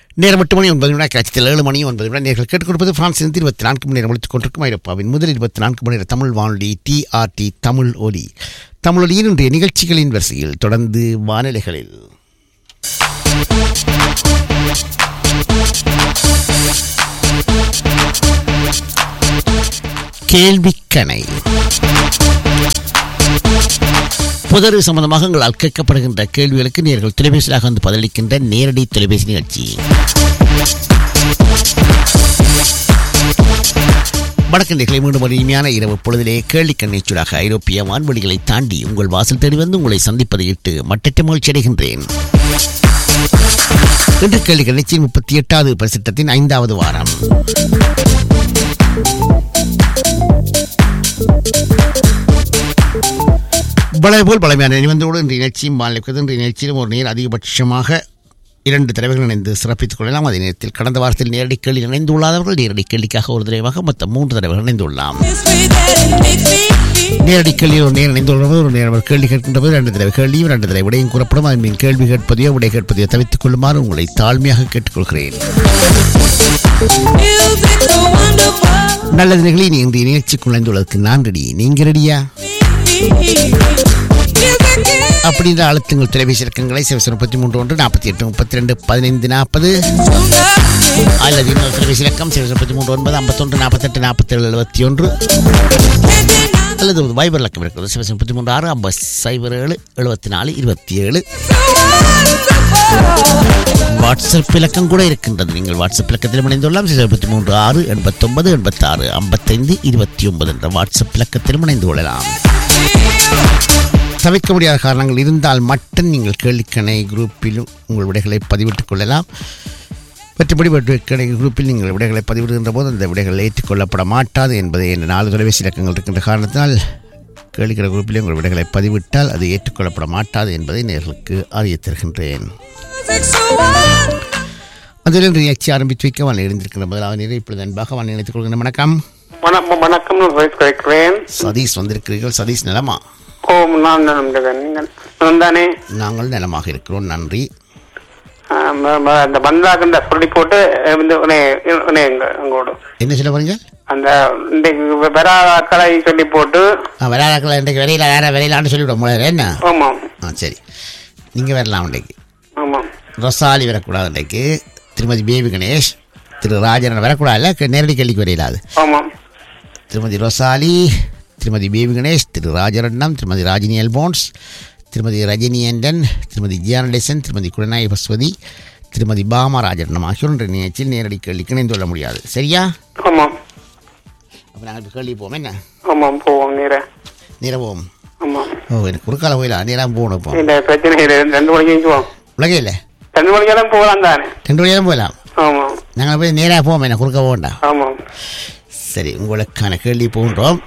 நேரம் எட்டு மணி ஒன்பது மணி காட்சியில் ஏழு மணி ஒன்பது மணி நேர்கள் கேட்டுக் கொடுப்பது பிரான்சிலிருந்து இருபத்தி நான்கு மணி நேரம் ஒழித்துக் கொண்டிருக்கும் ஐரோப்பாவின் முதல் இருபத்தி நான்கு மணி நேர தமிழ் வானொலி டிஆர்டி தமிழ் ஒலி தமிழ் ஒலியின் இன்றைய நிகழ்ச்சிகளின் வரிசையில் தொடர்ந்து வானிலைகளில் கேள்விக்கணை புதறு சம்பந்தமாக உங்களால் கேட்கப்படுகின்ற கேள்விகளுக்கு நேர்கள் தொலைபேசியாக வந்து பதிலளிக்கின்ற நேரடி தொலைபேசி நிகழ்ச்சி வடக்கண்டைகளை மீண்டும் ஒரு இனிமையான இரவு பொழுதிலே கேள்விக்கண்ணை சூடாக ஐரோப்பிய வான்வெளிகளை தாண்டி உங்கள் வாசல் தேடி வந்து உங்களை சந்திப்பதை இட்டு மட்டற்ற மகிழ்ச்சி அடைகின்றேன் இன்று கேள்வி நிச்சயம் முப்பத்தி எட்டாவது பிரசித்தத்தின் ஐந்தாவது வாரம் பழைய போல் பழமையான நிபந்தோடு இன்றைய நிகழ்ச்சியும் வாழ்க்கை இன்றைய நிகழ்ச்சியிலும் ஒரு நேர் அதிகபட்சமாக இரண்டு தலைவர்கள் இணைந்து சிறப்பித்துக் கொள்ளலாம் அதே நேரத்தில் கடந்த வாரத்தில் நேரடி கேள்வி இணைந்துள்ளாதவர்கள் நேரடி கேள்விக்காக ஒரு தடவையாக மொத்தம் மூன்று தலைவர்கள் இணைந்துள்ளலாம் நேரடி கேள்வி ஒரு நேரம் இணைந்துள்ளவர் ஒரு நேரம் கேள்வி கேட்கின்றபோது ரெண்டு தடவை கேள்வியும் ரெண்டு தடவை விடையும் கூறப்படும் அதன் மீன் கேள்வி கேட்பதையோ விடை கேட்பதையோ தவித்துக் கொள்ளுமாறு உங்களை தாழ்மையாக கேட்டுக்கொள்கிறேன் நல்லது நிகழ்ச்சி நீ இன்றைய நிகழ்ச்சிக்கு நுழைந்துள்ளதற்கு நான் ரெடி நீங்க ரெடியா அப்படின்ற அழுத்தங்கள் தொலைபேசி இலக்கங்களை சிவசன் முப்பத்தி மூன்று ஒன்று நாற்பத்தி எட்டு முப்பத்தி ரெண்டு பதினைந்து நாற்பது அல்லது இன்னொரு தொலைபேசி இலக்கம் சிவசன் முப்பத்தி மூன்று ஒன்பது ஐம்பத்தொன்று நாற்பத்தெட்டு நாற்பத்தேழு எழுபத்தி ஒன்று அல்லது ஒரு வைபர் இலக்கம் இருக்கிறது சிவசன் முப்பத்தி மூன்று ஆறு ஐம்பது சைபர் ஏழு எழுபத்தி நாலு இருபத்தி ஏழு வாட்ஸ்அப் இலக்கம் கூட இருக்கின்றது நீங்கள் வாட்ஸ்அப் இலக்கத்தில் இணைந்துள்ளலாம் இருபத்தி மூன்று ஆறு எண்பத்தொன்பது எண்பத்தாறு ஐம்பத்தைந்து இருபத்தி ஒன்பது என்ற வாட்ஸ்அப் இலக்கத்தில் இணைந்து கொள்ளலாம் தவிர்க்க முடியாத காரணங்கள் இருந்தால் மட்டும் நீங்கள் கேள்விக்கணை குரூப்பிலும் உங்கள் விடைகளை பதிவிட்டுக் கொள்ளலாம் மற்றபடி வெற்றிக்கணை குரூப்பில் நீங்கள் விடைகளை பதிவிடுகின்ற போது அந்த விடைகள் ஏற்றுக்கொள்ளப்பட மாட்டாது என்பதை இந்த நாலு தொலைபேசி இலக்கங்கள் இருக்கின்ற காரணத்தினால் கேள்விக்கிற குரூப்பில் உங்கள் விடைகளை பதிவிட்டால் அது ஏற்றுக்கொள்ளப்பட மாட்டாது என்பதை நேர்களுக்கு அறிய தருகின்றேன் அதில் இன்று நிகழ்ச்சி ஆரம்பித்து வைக்க வான் எழுந்திருக்கின்ற முதலாவது நேரம் இப்பொழுது அன்பாக வான் நினைத்துக் கொள்கின்ற வணக்கம் வணக்கம் வணக்கம் குறைக்கிறேன் சதீஷ் வந்திருக்கிறீர்கள் சதீஷ் நலமா ஓ நான் நம்புகிறேன் நீங்கள் நான் தானே நாங்கள் நலமாக இருக்கிறோம் நன்றி ஆ, ம- ம- அந்த பந்தாக்குன்ற சொல்லி போட்டு அஹ், இந்த உன்னை- உன்னை எங்க- எங்கோடு என்ன சொல்ல போறீங்க அந்த இன்றைக்கு பெறாக்களை சொல்லி போட்டு விளையாடக்கலாம் இன்றைக்கு விலையில வேற விலையிலான்னு சொல்லிவிட முடியாது என்ன ஆமாம் ஆ சரி நீங்கள் வரலாம் இன்றைக்கு ஆமாம் ரொசாலி வரக்கூடாது இன்றைக்கு திருமதி பேபி கணேஷ் திரு ராஜன் வரக்கூடாதுல்ல க- நேரடி கேள்விக்கு வரையிலாது ஆமாம் திருமதி ரொசாலி திருமதி பேபி கணேஷ் திரு ராஜரட்னம் திருமதி ராஜினி எல்போன்ஸ் திருமதி ரஜினி ஏண்டன் திருமதி ஜியானடேசன் திருமதி குடநாயகி பஸ்வதி திருமதி பாமா ராஜரட்னம் ஆகியோர் இன்றைய நிகழ்ச்சியில் நேரடி கேள்விக்கு இணைந்து கொள்ள முடியாது சரியா ஆமாம் அப்போ நாங்கள் இப்போ கேள்வி போவோம் என்ன ஆமாம் போவோம் நீர நிறவோம் ஆமாம் ஓ எனக்கு குறுக்கால போயிடலாம் நேராக போகணும் இப்போ இந்த பிரச்சனை இல்லை ரெண்டு மணிக்கு போவோம் உலகே இல்லை ரெண்டு மணிக்கெல்லாம் போகலாம் தானே ரெண்டு வழியாக போகலாம் ஆமாம் நாங்கள் போய் நேராக போவோம் என்ன குறுக்க போகண்டா ஆமாம் சரி உங்களுக்கான கேள்வி போன்றோம்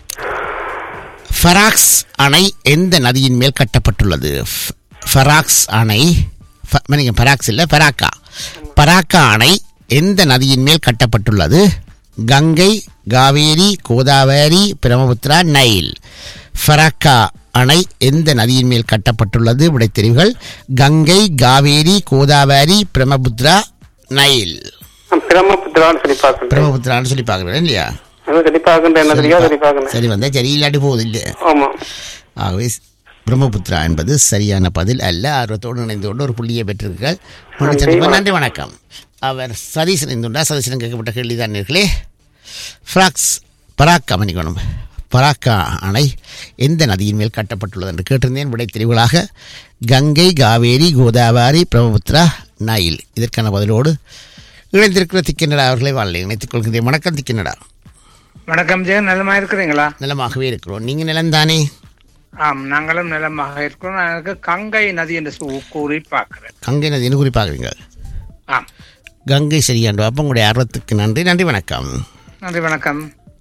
ஃபராக்ஸ் அணை எந்த நதியின் மேல் கட்டப்பட்டுள்ளது ஃப- ஃபராக்ஸ் அணை ஃப- மன்னிக்க, ஃபராக்ஸ் இல்லை ஃபராக்கா பராக்கா அணை எந்த நதியின் மேல் கட்டப்பட்டுள்ளது கங்கை காவேரி கோதாவரி பிரம்மபுத்திரா நைல் ஃபராக்கா அணை எந்த நதியின் மேல் கட்டப்பட்டுள்ளது விடைத்தெரிவுகள் கங்கை காவேரி கோதாவரி பிரம்மபுத்திரா நைல் பிரம்மபுத்திரான்னு சொல்லி பார்க்கணும் பிரம்மபுத்திரான்னு சொல்லி பார்க்குறேன் இல்லையா அது சொல்லி பார்க்கணும் என்ன தெரியா சொல்லி பார்க்கணும் சரி வந்தா சரி இல்லாட்டி போகுது இல்லை ஆமாம் ஆகவே பிரம்மபுத்திரா என்பது சரியான பதில் அல்ல ஆர்வத்தோடு இணைந்து கொண்டு ஒரு புள்ளியை பெற்றிருக்கிறார் மீண்டும் சந்திப்போம். நன்றி வணக்கம் அவர் சதீஷ் இணைந்துள்ளார் சதீஷன் கேட்கப்பட்ட கேள்விதான் நேர்களே ஃப்ராக்ஸ் பராக்கா மன்னிக்கணும் பராக்கா அணை எந்த நதியின் மேல் கட்டப்பட்டுள்ளது என்று கேட்டிருந்தேன் விடை தெரிவுகளாக கங்கை காவேரி கோதாவரி பிரம்மபுத்திரா நைல் இதற்கான பதிலோடு இணைந்திருக்கிற திக்கினடா அவர்களை வாழை இணைத்துக் கொள்கின்றேன் வணக்கம் திக்கினடா வணக்கம் ஜெயன் நலமா இருக்கிறீங்களா நலமாகவே இருக்கிறோம் நீங்கள் நிலம்தானே ஆம் நாங்களும் நலமாக இருக்கிறோம் நான் எனக்கு கங்கை நதி என்று சு- கூறி பார்க்கிறேன் கங்கை நதினு குறிப்பாக்குறீங்க ஆம் கங்கை சரியாண்டு அப்போ உங்களுடைய ஆர்வத்துக்கு நன்றி நன்றி வணக்கம் நன்றி வணக்கம்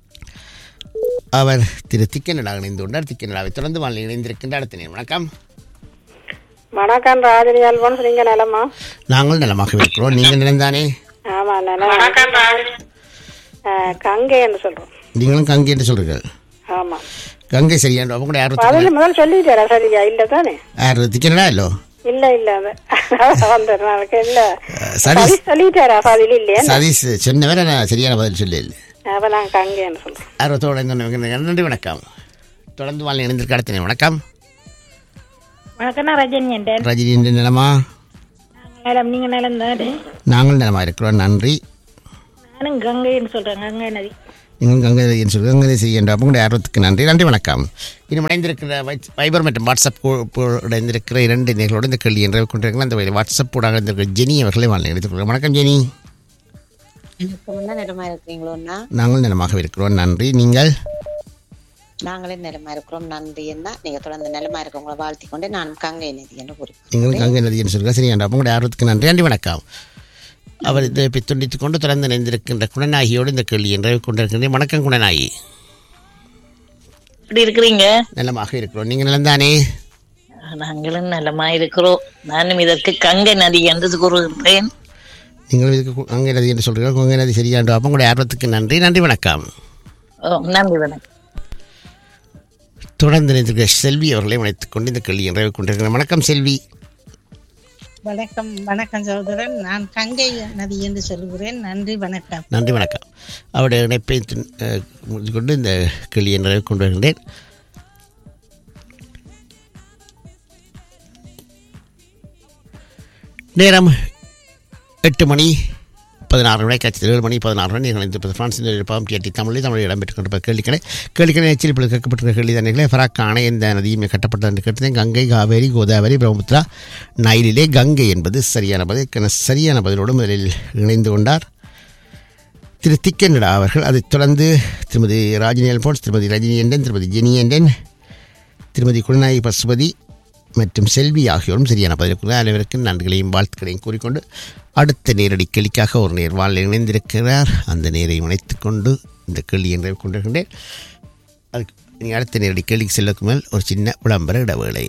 அவர் திரு திக்கனடா இணைந்துள்ளார் திக்கனடாவை தொடர்ந்து வாழ் இணைந்திருக்கின்ற அடுத்த நேரம் வணக்கம் வணக்கம் ராஜினி அல்போன்ஸ் நீங்க நலமா நாங்கள் நலமாக இருக்கிறோம் நீங்கள் நிலம்தானே ஆமா நலம் கங்கை என்று சொல்றோம் நீங்களும் கங்கை என்று சொல்றீர்கள் ஆமா கங்கை சரியாண்டு அப்போ உங்களுடைய ஆர்வத்துக்கு பதில் முதல் சொல்லிட்டாரா சரியா இல்ல தானே யார் திக்கனடா இல்லோ இல்ல இல்ல அது வந்துடுறேன் எனக்கு இல்ல அஹ், சதீஷ் சதீஷ் சொல்லிட்டாரா பதில் இல்லையா சதீஷ் சொன்னவரை நான் சரியான பதில் சொல்லல அப்ப நான் கங்கேன்னு சொல்றேன் ஆர்வத்தோடு இருந்தவங்க நன்றி வணக்கம் தொடர்ந்து வாழ் இணைந்திருக்க அடுத்த நேரம். வணக்கம் வணக்கம் நான் ரஜினி என்றேன் ரஜினி என்ற நிலமா நிலம் நீங்க நிலம் தானே நாங்கள் நிலமா இருக்கிறோம் நன்றி நானும் கங்கைன்னு சொல்றேன் கங்கை நதி நீங்கள் கங்கை நதியின் சொல்லி கங்கை நதி என்ற உங்களுடைய ஆர்வத்துக்கு நன்றி நன்றி வணக்கம் இன்னும் இணைந்திருக்கிற வை- வைபர் மற்றும் வாட்ஸ்அப் கு- இணைந்திருக்கிற இரண்டு நேர்களோடு இந்த கேள்வி என்ற கொண்டிருக்கிற அந்த வகையில் வாட்ஸ்அப் ஊடாக இருந்திருக்கிற ஜெனி அவர்களை வாழ் எடுத்துக்கொள்கிறோம் வணக்கம் ஜெனி என்ன நிலமா இருக்கிறீங்களோன்னா நாங்கள் நிலமாக இருக்கிறோம் நன்றி நீங்கள் நாங்களே நிலமா இருக்கிறோம் நன்றி என்ன நீங்க தொடர்ந்து நிலமா இருக்கவங்களை வாழ்த்தி கொண்டு நான் கங்கை நதி என்று குறிப்பிட்டேன் நீங்களும் கங்கை நதியின் சொல்லுங்கள் சரி என்ற உங்களுடைய ஆர்வத்துக்கு நன்றி நன்றி வணக்கம் அவர் இதை துண்டித்துக் கொண்டு தொடர்ந்து இணைந்திருக்கின்ற குணநாயகியோடு இந்த கேள்வி என்ற கொண்டிருக்கின்றேன் வணக்கம் குணநாயகி எப்படி இருக்கிறீங்க நலமாக இருக்கிறோம் நீங்கள் நலந்தானே நாங்களும் நலமா இருக்கிறோம் நானும் இதற்கு கங்கை நதி என்று கூறுகின்றேன் நீங்கள் இதுக்கு கு- கங்கை நதி என்று சொல்கிறீர்கள் கங்கை நதி சரியாண்டு அப்போ உங்களுடைய ஆர்வத்துக்கு நன்றி நன்றி வணக்கம் ஓ, நன்றி வணக்கம் தொடர்ந்து இணைந்திருக்கிற செல்வி அவர்களை அழைத்துக் கொண்டு இந்த கேள்வி என்ற கொண்டிருக்கிறேன் வணக்கம் செல்வி வணக்கம் வணக்கம் சகோதரன் நான் கங்கை நதி என்று சொல்கிறேன் நன்றி வணக்கம் நன்றி வணக்கம் அவருடைய இணைப்பை துன்- அஹ், முடித்துக் கொண்டு இந்த கேள்வி என்ற கொண்டு வருகின்றேன் நேரம் எட்டு மணி பதினாறு மணி கட்சி ஏழு மணி பதினாறு மணி நீங்கள் இந்த பிரான்சின் இருப்பாம் டிஆர்டி தமிழில் தமிழில் இடம்பெற்றுக் கொண்டிருப்ப கேள்விக்கணை கேள்விக்கணை நிகழ்ச்சியில் இப்பொழுது கேட்கப்பட்டிருக்கிற கேள்வி தானே ஃபராக் அணை எந்த நதியுமே கட்டப்பட்டது என்று கேட்டேன் கங்கை காவேரி கோதாவரி பிரம்மபுத்திரா நைலிலே கங்கை என்பது சரியான பதில் இதற்கான சரியான பதிலோடு முதலில் இணைந்து கொண்டார் திரு திக்கனிடா அவர்கள் அதைத் தொடர்ந்து திருமதி ராஜினி அல்போன்ஸ் திருமதி ரஜினி எண்டன் திருமதி ஜெனி எண்டன் திருமதி குருநாயகி பசுபதி மற்றும் செல்வி ஆகியோரும் சரியான பதில் கூறினார் அனைவருக்கும் நன்றிகளையும் வாழ்த்துக்களையும் கூறிக்கொண்டு அடுத்த நேரடி கேள்விக்காக ஒரு நேர் வாழ் இணைந்திருக்கிறார் அந்த நேரை இணைத்துக் கொண்டு இந்த கேள்வி என்று கொண்டிருக்கின்றேன் அதுக்கு நீங்கள் அடுத்த நேரடி கேள்விக்கு செல்லக்கு மேல் ஒரு சின்ன விளம்பர இடைவேளை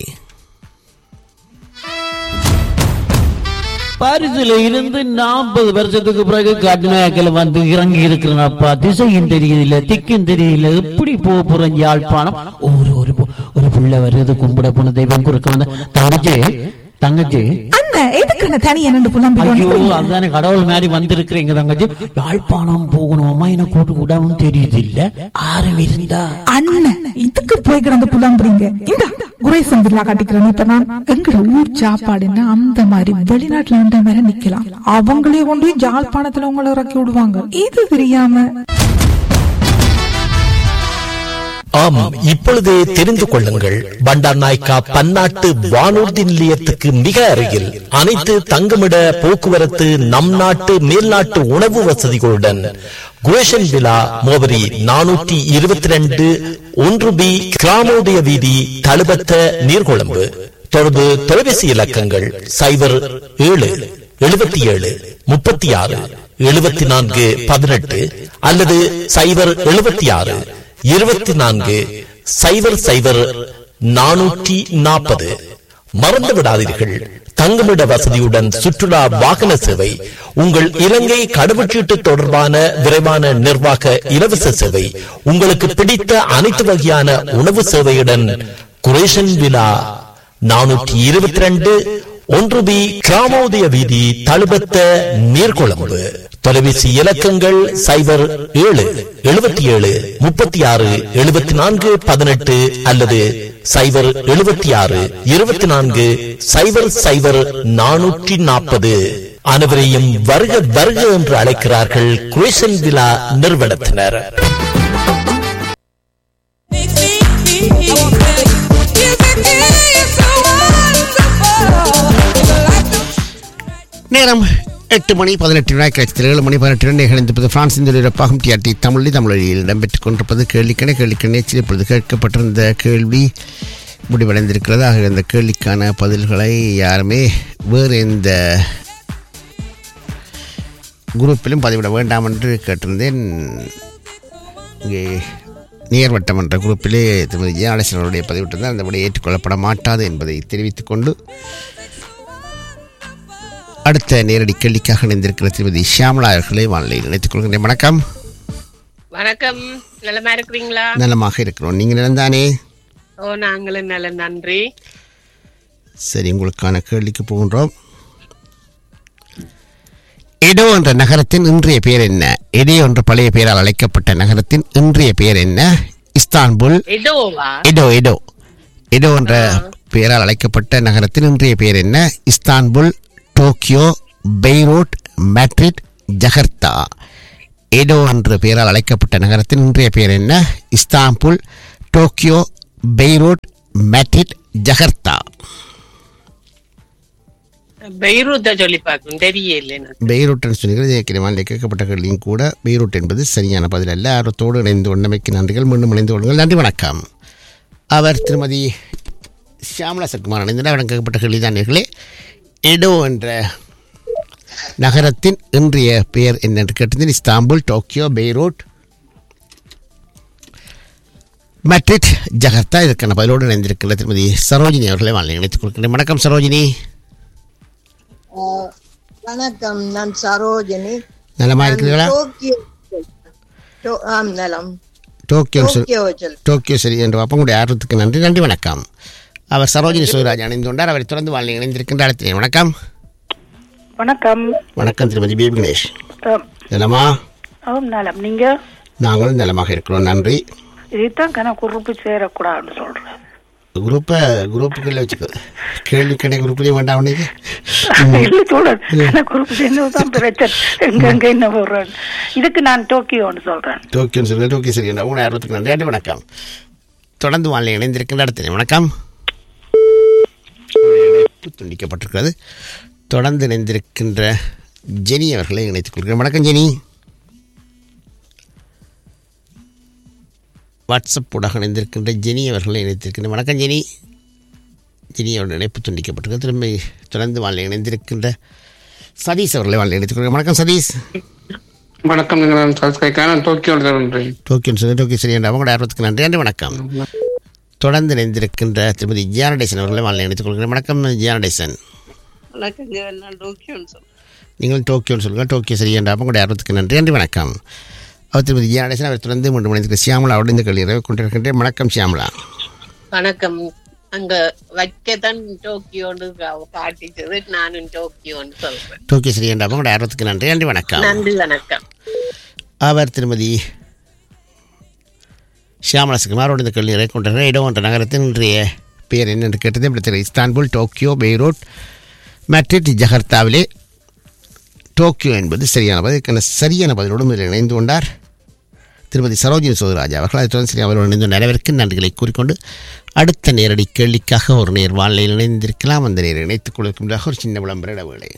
பாரிஸ்ல இருந்து நாற்பது வருஷத்துக்கு பிறகு கட்டுநாயக்கில் வந்து இறங்கி இருக்கிறனப்பா திசையும் தெரியல திக்கும் தெரியல எப்படி போக போறேன் யாழ்ப்பாணம் ஒரு ஒரு பு- ஒரு புள்ள வருது கும்பிட போன தெய்வம் குறுக்க வந்த தங்கச்சி தங்கச்சி அண்ணன் எதுக்கு தனியா நின்று புலம்பி ஐயோ அதுதானே கடவுள் மாதிரி வந்திருக்கிறீங்க தங்கச்சி யாழ்ப்பாணம் போகணும் அம்மா என்ன கூட்டு கூடாமல் தெரியுது இல்ல ஆரம் இருந்தா அண்ணன் இதுக்கு போய் கிடந்து புலம்புறீங்க இந்த குரேசன் பில்லா காட்டிக்கிறேன் இப்ப நான் எங்கட ஊர் சாப்பாடுன்னா அந்த மாதிரி வெளிநாட்டுல இருந்த மாதிரி நிக்கலாம் அவங்களே கொண்டு போய் ஜாழ்ப்பாணத்துல உங்களை இறக்கி விடுவாங்க இது தெரியாம ஆம் இப்பொழுது தெரிந்து கொள்ளுங்கள் பண்டார் நாய்க்கா பன்னாட்டு வானூர்தி நிலையத்துக்கு மிக அருகில் அனைத்து தங்குமிட போக்குவரத்து நம் நாட்டு மேல்நாட்டு உணவு வசதிகளுடன் குரேஷன் விழா மோவரி நானூற்றி இருபத்தி ரெண்டு ஒன்று பி கிராமோதய வீதி தழுபத்த நீர்கொழும்பு தொடர்பு தொலைபேசி இலக்கங்கள் சைபர் ஏழு எழுபத்தி ஏழு முப்பத்தி ஆறு எழுபத்தி நான்கு பதினெட்டு அல்லது சைபர் எழுபத்தி ஆறு இருபத்தி நான்கு சைபர் சைபர் நானூற்றி நாற்பது மறந்து விடாதீர்கள் தங்குமிட வசதியுடன் சுற்றுலா வாகன சேவை உங்கள் இலங்கை கடவுச்சீட்டு தொடர்பான விரைவான நிர்வாக இலவச சேவை உங்களுக்கு பிடித்த அனைத்து வகையான உணவு சேவையுடன் குரேஷன் விழா நானூற்றி இருபத்தி ரெண்டு ஒன்று பி கிராமோதய வீதி தழுபத்த நீர்கொழும்பு தொலைபேசி இலக்கங்கள் சைபர் ஏழு எழுபத்தி ஏழு முப்பத்தி ஆறு எழுபத்தி நான்கு பதினெட்டு அல்லது சைபர் எழுபத்தி ஆறு இருபத்தி நான்கு சைபர் சைபர் நானூற்றி நாற்பது அனைவரையும் வருக வருக என்று அழைக்கிறார்கள் குரேஷன் விழா நிறுவனத்தினர் நேரம் எட்டு மணி பதினெட்டு வினாய் கழிச்சத்தில் ஏழு மணி பதினெட்டு வினாய் இணைந்திருப்பது பிரான்சின் தொழிலப்பாகும் டிஆர்டி தமிழில் தமிழொலியில் இடம்பெற்றுக் கொண்டிருப்பது கேள்விக்கணை கேள்விக்கணை நேற்றில் இப்பொழுது கேட்கப்பட்டிருந்த கேள்வி முடிவடைந்திருக்கிறது ஆக இந்த கேள்விக்கான பதில்களை யாருமே வேறு எந்த குரூப்பிலும் பதிவிட வேண்டாம் என்று கேட்டிருந்தேன் இங்கே நேர்வட்டம் என்ற குரூப்பிலே திருமதி ஜெயநாடேசன் அவருடைய பதிவிட்டிருந்தால் அந்த விட ஏற்றுக்கொள்ளப்பட மாட்டாது என்பதை தெரிவித்துக் கொண்டு அடுத்த நேரடி கேள்விக்காக இணைந்திருக்கிற திருமதி ஷியாமலா அவர்களை வானிலையில் நினைத்துக் கொள்கின்றேன் வணக்கம் வணக்கம் நலமா இருக்கிறீங்களா நலமாக இருக்கிறோம் நீங்கள் நிலந்தானே ஓ நாங்களும் நல்ல நன்றி சரி உங்களுக்கான கேள்விக்கு போகின்றோம் எடோ என்ற நகரத்தின் இன்றைய பெயர் என்ன எடே என்ற பழைய பெயரால் அழைக்கப்பட்ட நகரத்தின் இன்றைய பெயர் என்ன இஸ்தான்புல் எடோவா எடோ எடோ எடோ என்ற பெயரால் அழைக்கப்பட்ட நகரத்தின் இன்றைய பெயர் என்ன Istanbul Tokyo Beirut Madrid Jakarta Edo என்ற பெயரால் அழைக்கப்பட்ட நகரத்தின் இன்றைய பெயர் என்ன Istanbul Tokyo Beirut Madrid Jakarta பெய்ரூத்தை சொல்லி பார்க்கணும் தெரியல எனக்கு பெய்ரூட்னு சொன்னீர்கள் ஏற்கனவே கேட்கப்பட்ட கேள்வியும் கூட பெய்ரூட் என்பது சரியான பதில் அல்ல ஆர்வத்தோடு இணைந்து கொண்டமைக்கு நன்றிகள் மீண்டும் இணைந்து கொள்ளுங்கள் நன்றி வணக்கம் அவர் திருமதி ஷியாமலா சத்குமார் இணைந்தார் அவரிடம் கேட்கப்பட்ட கேள்வி தான் நேர்களே எடோ என்ற நகரத்தின் இன்றைய பெயர் என்னென்று கேட்டிருந்தேன் Istanbul Tokyo Beirut Madrid Jakarta இதற்கான பதிலோடு இணைந்திருக்கின்ற திருமதி சரோஜினி அவர்களை வாழ்க்கை இணைத்துக் கொடுக்கின்றேன் வணக்கம் சரோஜினி வணக்கம் நான் சரோஜினி நலமா நான் இருக்கிறீர்களா டோக்கியோ டோ- ஆம் நலம் டோக்கியோ சொல்- டோக்கியோ சொல். டோக்கியோ சரி என்று அப்போ உங்களுடைய ஆர்வத்துக்கு நன்றி நன்றி வணக்கம் அவர் சரோஜினி சோராஜ் அணிந்து கொண்டார் அவரை தொடர்ந்து வாழ்க்கை இணைந்திருக்கின்ற அடுத்த வணக்கம் வணக்கம் வணக்கம் திருமதி பேபி கணேஷ் ஆம். நலமா ஆம் நலம் நீங்க நாங்களும் நலமாக இருக்கிறோம் நன்றி இதைத்தான் கன குறுப்பு சேரக்கூடாதுன்னு சொல்றேன் குரூப்பை குரூப்புக்குள்ள வச்சுக்கோ கேள்வி கடை குரூப்லேயே வேண்டாம் உனக்கு இல்ல சொல்றேன் கன குறுப்பு சேர்ந்ததுதான் பிரச்சனை எங்க எங்க என்ன போடுறேன் இதுக்கு நான் டோக்கியோன்னு சொல்றேன் டோக்கியோன்னு சொல்லுங்கள் டோக்கியோ சரி உங்களுடைய ஆர்வத்துக்கு நன்றி நன்றி வணக்கம் தொடர்ந்து வாழ்க்கை இணைந்திருக்கின்ற அடுத்த வணக்கம் இணைப்பு துண்டிக்கப்பட்டிருக்கிறது தொடர்ந்து இணைந்திருக்கின்ற ஜெனி அவர்களை இணைத்துக் கொள்கிறேன் வணக்கம் ஜெனி வாட்ஸ்அப் ஊடாக இணைந்திருக்கின்ற ஜெனி அவர்களை இணைத்திருக்கின்ற வணக்கம் ஜெனி ஜெனி அவருடைய இணைப்பு துண்டிக்கப்பட்டிருக்கிறது திரும்பி தொடர்ந்து வாழ்க்கை இணைந்திருக்கின்ற சதீஷ் அவர்களை வாழ்க்கை இணைத்துக் கொள்கிறேன் வணக்கம் சதீஷ் வணக்கம் நான் சஸ்கைக்கான டோக்கியோவில் தருகின்றேன் டோக்கியன் சொல்லி டோக்கியோ சரி என்ற அவங்களோட ஆர்வத்துக்கு நன்றி நன்றி வணக்கம் தொடர்ந்து இணைந்திருக்கின்ற திருமதி ஜியானடேசன் அவர்களை வாழ்க்கை இணைத்துக் கொள்கிறேன் வணக்கம் ஜியானடேசன் வணக்கம் நான் டோக்கியோன்னு சொல்றேன் நீங்கள் டோக்கியோன்னு சொல்லுங்கள் டோக்கியோ சரி என்ற அவங்களுடைய ஆர்வத்துக்கு நன்றி நன்றி வணக்கம் அவர் திருமதி ஜியானடேசன் அவர் தொடர்ந்து மூன்று மணிக்கு சியாமலா அவருடைய இந்த கல்வி கொண்டிருக்கின்றேன் வணக்கம் சியாமலா வணக்கம் அங்க வைக்கத்தான் டோக்கியோன்னு கா- காட்டிச்சது நானும் டோக்கியோன்னு சொல்றேன் டோக்கியோ சரி என்ற அவங்களுடைய ஆர்வத்துக்கு நன்றி நன்றி வணக்கம் நன்றி வணக்கம் அவர் திருமதி ஷியாமலா சுகுமாரோடு இந்த கல்வி நிறைய கொண்டிருக்கிற இடம் என்ற நகரத்தின் இன்றைய பெயர் என்னென்று கேட்டது இப்படி திரு இஸ்தான்புல் டோக்கியோ பெய்ரூட் மேட்ரிட் ஜகர்த்தாவிலே டோக்கியோ என்பது சரியான பதில் இதுக்கான சரியான பதிலோடு இதில் இணைந்து கொண்டார் திருமதி சரோஜினி சோதராஜ் அவர்கள் அதை தொடர்ந்து சரி அவரோடு இணைந்து நிறைவேற்கு நன்றிகளை கூறிக்கொண்டு அடுத்த நேரடி கேள்விக்காக ஒரு நேர் வாழ்நிலையில் இணைந்திருக்கலாம் அந்த நேரை இணைத்துக் கொள்வதற்கு ஒரு சின்ன விளம்பர இடைவேளை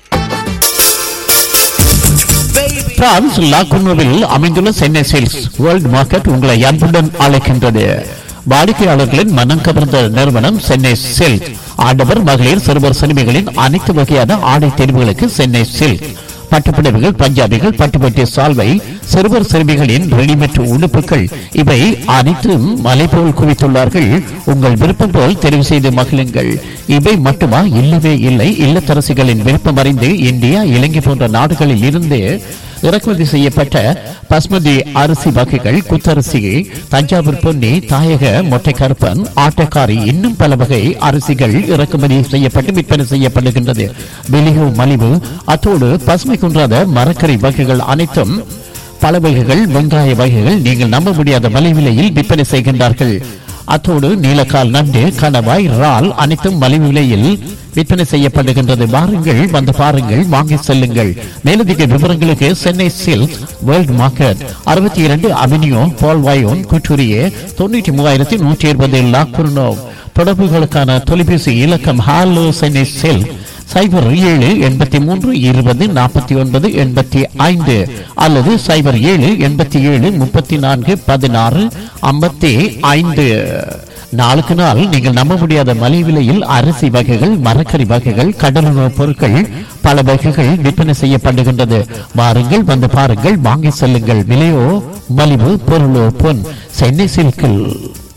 பிரான்ஸ் லாகுனோவில் அமைந்துள்ள சென்னை சேல்ஸ் வேர்ல்ட் மார்க்கெட் உங்களை அன்புடன் அழைக்கின்றது வாடிக்கையாளர்களின் மனம் கவர்ந்த நிறுவனம் சென்னை சில்க் ஆடவர் மகளிர் சிறுவர் சிறுமிகளின் அனைத்து வகையான ஆடை தெரிவுகளுக்கு சென்னை சில்க் பட்டுப்புடவைகள் பஞ்சாபிகள் பட்டுப்பட்டி சால்வை சிறுவர் சிறுமிகளின் ரெடிமேட் உடுப்புகள் இவை அனைத்தும் மலை போல் குவித்துள்ளார்கள் உங்கள் விருப்பம் போல் தெரிவு செய்து மகிழுங்கள் இவை மட்டுமா இல்லவே இல்லை இல்லத்தரசிகளின் விருப்பம் அறிந்து இந்தியா இலங்கை போன்ற நாடுகளில் இருந்து இறக்குமதி செய்யப்பட்ட பஸ்மதி அரிசி வகைகள் குத்தரிசி தஞ்சாவூர் பொன்னி தாயக மொட்டை கருப்பன் ஆட்டக்காரி இன்னும் பல வகை அரிசிகள் இறக்குமதி செய்யப்பட்டு விற்பனை செய்யப்படுகின்றது வெளியோ மலிவு அத்தோடு பசுமை குன்றாத மரக்கறி வகைகள் அனைத்தும் பல வகைகள் வெங்காய வகைகள் நீங்கள் நம்ப முடியாத மலிவிலையில் விற்பனை செய்கின்றார்கள் அத்தோடு நீலக்கால் நண்டு கணவாய் இறால் அனைத்தும் மலிவு விலையில் விற்பனை செய்யப்படுகின்றது வாருங்கள் வந்து பாருங்கள் வாங்கி செல்லுங்கள் மேலதிக விவரங்களுக்கு சென்னை சில்க் வேர்ல்ட் மார்க்கெட் அறுபத்தி இரண்டு அவென்யூ பால்வாயோன் குற்றூரியே தொண்ணூற்றி மூவாயிரத்தி நூற்றி இருபது லாக்குர்னோ தொடர்புகளுக்கான தொலைபேசி இலக்கம் ஹாலோ சென்னை சில்க் சைபர் ஏழு எண்பத்தி மூன்று இருபது நாற்பத்தி ஒன்பது எண்பத்தி ஐந்து அல்லது சைபர் ஏழு எண்பத்தி ஏழு முப்பத்தி நான்கு பதினாறு ஐம்பத்தி ஐந்து நாளுக்கு நாள் நீங்கள் நம்ப முடியாத மலை விலையில் அரிசி வகைகள் மரக்கறி வகைகள் கடலுணவுப் பொருட்கள் பல வகைகள் விற்பனை செய்யப்படுகின்றது வாருங்கள் வந்து பாருங்கள் வாங்கி செல்லுங்கள் விலையோ மலிவு பொருளோ பொன் சென்னை சில்கில்